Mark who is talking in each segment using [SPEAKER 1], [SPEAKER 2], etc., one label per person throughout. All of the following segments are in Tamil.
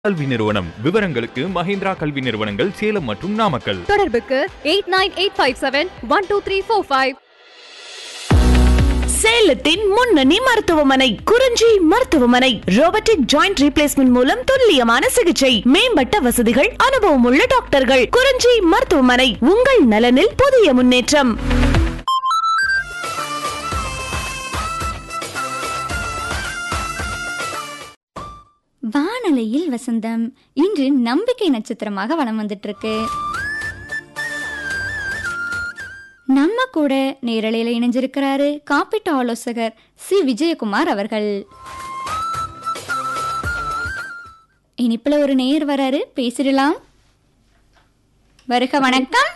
[SPEAKER 1] கல்வி நிறுவனம் விவரங்களுக்கு மஹிந்திரா கல்வி நிறுவனங்கள் சேலம் மற்றும் நாமக்கல்
[SPEAKER 2] தொடர்புக்கு eight nine eight five seven one two three four five
[SPEAKER 3] சேலத்தின் முன்னணி மருத்துவமனை குறிஞ்சி மருத்துவமனை ரோபோட்டிக் ஜாயிண்ட் ரீப்ளேஸ்மெண்ட் மூலம் துல்லியமான சிகிச்சை மேம்பட்ட வசதிகள் அனுபவம் உள்ள டாக்டர்கள் குறிஞ்சி மருத்துவமனை உங்கள் நலனில் புதிய முன்னேற்றம்
[SPEAKER 4] வானலையில் வசந்தம் இன்று நம்பிக்கை நட்சத்திரமாக வலம் வந்துட்டு இருக்கு நம்ம கூட நேரலையில் இணைஞ்சிருக்கிறாரு காப்பீட்டு ஆலோசகர் சி விஜயகுமார் அவர்கள் இனிப்புல ஒரு நேர் வராரு பேசிடலாம் வருக வணக்கம்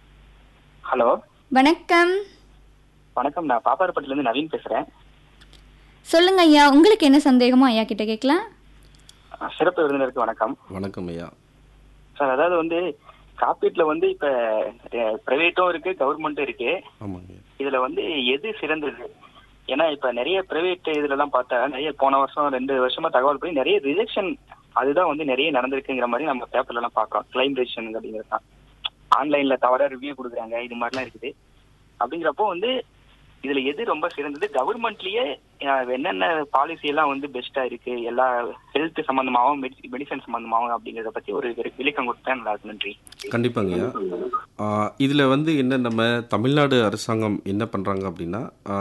[SPEAKER 5] ஹலோ
[SPEAKER 4] வணக்கம்
[SPEAKER 5] வணக்கம் நான் பாப்பாரப்பட்டிலேருந்து நவீன் பேசுகிறேன்
[SPEAKER 4] சொல்லுங்க ஐயா உங்களுக்கு என்ன சந்தேகமோ ஐயா கிட்ட கேட்கலாம்
[SPEAKER 5] சிறப்பு விருந்தினருக்கு வணக்கம்
[SPEAKER 6] வணக்கம் ஐயா
[SPEAKER 5] சார் அதாவது வந்து காப்பீட்டில் வந்து இப்போ ப்ரைவேட்டும் இருக்கு கவர்மெண்ட்டும் இருக்கு
[SPEAKER 6] ஆமாங்க
[SPEAKER 5] இதில் வந்து எது சிறந்தது ஏன்னா இப்போ நிறைய ப்ரைவேட் இதுலலாம் பார்த்தா நிறைய போன வருஷம் ரெண்டு வருஷமா தகவல் படி நிறைய ரிஜெக்ஷன் அதுதான் வந்து நிறைய நடந்திருக்குங்கிற மாதிரி நம்ம பேப்பர்லலாம் பார்க்குறோம் கிளைம் ரிஜெக்ஷன் அப்படிங்கிறது தான் ஆன்லைனில் தவறாக ரிவ்யூ கொடுக்குறாங்க இது மாதிரிலாம் இருக்குது அப்படிங்கிறப்போ வந்து இதுல எது ரொம்ப சிறந்தது கவர்மெண்ட்லயே அஹ், என்னென்ன பாலிசி எல்லாம் வந்து பெஸ்டா இருக்கு எல்லா ஹெல்த் சம்பந்தமாகவும் மெடிசன் சம்பந்தமாகவும் அப்படிங்கறத பத்தி ஒரு விள- விளக்கம் கொடுத்தா நல்லா இருக்கும் நன்றி
[SPEAKER 6] கண்டிப்பாங்க ஐயா இதில் வந்து என்ன நம்ம தமிழ்நாடு அரசாங்கம் என்ன பண்ணுறாங்க அப்படின்னா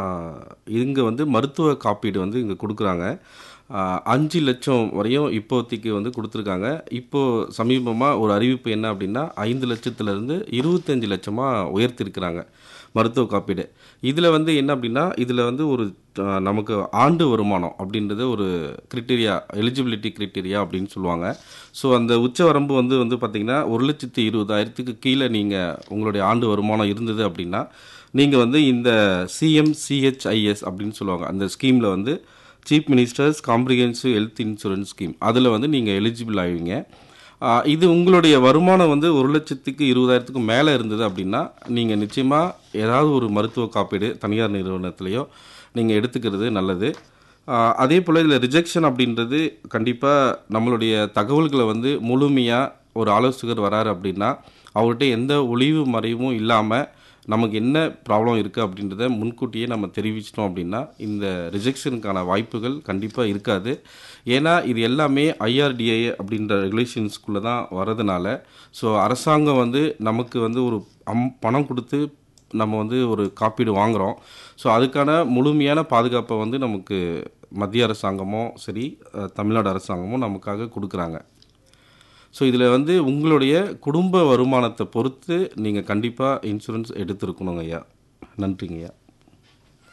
[SPEAKER 6] இங்கே வந்து மருத்துவ காப்பீடு வந்து இங்கே கொடுக்குறாங்க ஆஹ், அஞ்சு லட்சம் வரையும் இப்போதைக்கு வந்து கொடுத்துருக்காங்க இப்போது சமீபமாக ஒரு அறிவிப்பு என்ன அப்படின்னா ஐந்து லட்சத்துலேருந்து இருபத்தஞ்சு லட்சமாக உயர்த்திருக்கிறாங்க மருத்துவ காப்பீடு இதில் வந்து என்ன அப்படின்னா இதில் வந்து ஒரு ஆஹ், நமக்கு ஆண்டு வருமானம் அப்படின்றது ஒரு கிரிட்டீரியா எலிஜிபிலிட்டி கிரிட்டீரியா அப்படின்னு சொல்லுவாங்க ஸோ அந்த உச்சவரம்பு வந்து வந்து பார்த்திங்கன்னா ஒரு லட்சத்தி இருபதாயிரத்துக்கு கீழே நீங்கள் உங்களுடைய ஆண்டு வருமானம் இருந்தது அப்படின்னா நீங்கள் வந்து இந்த சிஎம்சிஹெச்ஐஎஸ் அப்படின்னு சொல்லுவாங்க அந்த ஸ்கீமில் வந்து chief ministers comprehensive health insurance scheme அதில் வந்து நீங்கள் எலிஜிபிள் ஆவீங்க ஆஹ் இது உங்களுடைய வருமானம் வந்து ஒரு லட்சத்துக்கு இருபதாயிரத்துக்கு மேலே இருந்தது அப்படின்னா நீங்கள் நிச்சயமாக ஏதாவது ஒரு மருத்துவ காப்பீடு தனியார் நிறுவனத்திலையோ நீங்கள் எடுத்துக்கிறது நல்லது ஆஹ் அதே போல் இதில் ரிஜெக்ஷன் அப்படின்றது கண்டிப்பாக நம்மளுடைய தகவல்களை வந்து முழுமையாக ஒரு ஆலோசகர் வராரு அப்படின்னா அவர்கிட்ட எந்த ஒளிவு மறைவும் இல்லாமல் நமக்கு என்ன ப்ராப்ளம் இருக்குது அப்படின்றத முன்கூட்டியே நம்ம தெரிவிச்சிட்டோம் அப்படின்னா இந்த ரிஜெக்ஷனுக்கான வாய்ப்புகள் கண்டிப்பாக இருக்காது ஏன்னா இது எல்லாமே ஐஆர்டிஐ அப்படின்ற ரெகுலேஷன்ஸ்குள்ளே தான் வரதுனால ஸோ அரசாங்கம் வந்து நமக்கு வந்து ஒரு அம் பணம் கொடுத்து நம்ம வந்து ஒரு காப்பீடு வாங்குகிறோம் ஸோ அதுக்கான முழுமையான பாதுகாப்பை வந்து நமக்கு மத்திய அரசாங்கமோ சரி அஹ், தமிழ்நாடு அரசாங்கமோ நமக்காக கொடுக்குறாங்க ஸோ இதில் வந்து உங்களுடைய குடும்ப வருமானத்தை பொறுத்து நீங்கள் கண்டிப்பாக இன்சூரன்ஸ் எடுத்திருக்கணுங்க ஐயா நன்றிங்க ஐயா